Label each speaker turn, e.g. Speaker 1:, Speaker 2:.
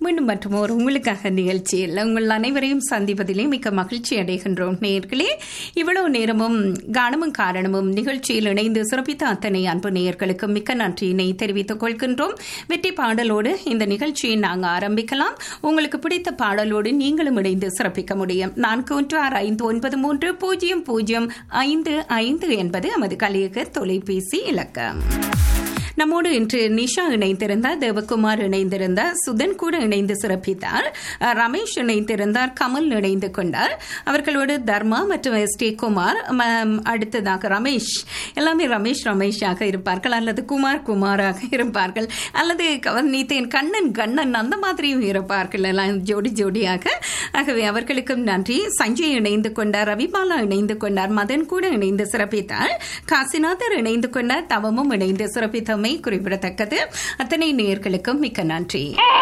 Speaker 1: மீண்டும் மற்றும் ஒரு உங்களுக்காக நிகழ்ச்சியில் உங்கள் அனைவரையும் சந்திப்பதிலே மிக்க மகிழ்ச்சி அடைகின்றோம் நேர்களே இவ்வளவு நேரமும் கானமும் காரணமும் நிகழ்ச்சியில் இணைந்து சிறப்பித்த அத்தனை அன்பு நேயர்களுக்கு மிக்க நன்றியினை தெரிவித்துக் கொள்கின்றோம் வெற்றி பாடலோடு இந்த நிகழ்ச்சியை நாங்கள் ஆரம்பிக்கலாம் உங்களுக்கு பிடித்த பாடலோடு நீங்களும் இணைந்து சிறப்பிக்க முடியும் நான்கு ஒன்று ஆறு ஐந்து ஒன்பது மூன்று பூஜ்ஜியம் பூஜ்ஜியம் ஐந்து ஐந்து என்பது நமது கலியக தொலைபேசி இலக்கம் நம்மோடு இன்று நிஷா இணைந்திருந்தார் தேவகுமார் இணைந்திருந்தார் சுதன் கூட இணைந்து சிறப்பித்தார் அஹ், ரமேஷ் இணைந்திருந்தார் கமல் இணைந்து கொண்டார் அவர்களோடு தர்மா மற்றும் எஸ் டி குமார் ம- அடுத்ததாக ரமேஷ் எல்லாமே ரமேஷ் ரமேஷாக இருப்பார்கள் அல்லது குமார் குமாராக இருப்பார்கள் அல்லது கவர்நீத்தேன் கண்ணன் கண்ணன் அந்த மாதிரியும் இருப்பார்கள் எல்லாம் ஜோடி ஜோடியாக ஆகவே அவர்களுக்கும் நன்றி சஞ்சய் இணைந்து கொண்டார் ரவிபாலா இணைந்து கொண்டார் மதன் கூட இணைந்து சிறப்பித்தார் காசிநாதர் இணைந்து கொண்டார் தவமும் இணைந்து சிறப்பித்தமை குறிப்பிடத்தக்கது அத்தனை நேயர்களுக்கும் மிக்க நன்றி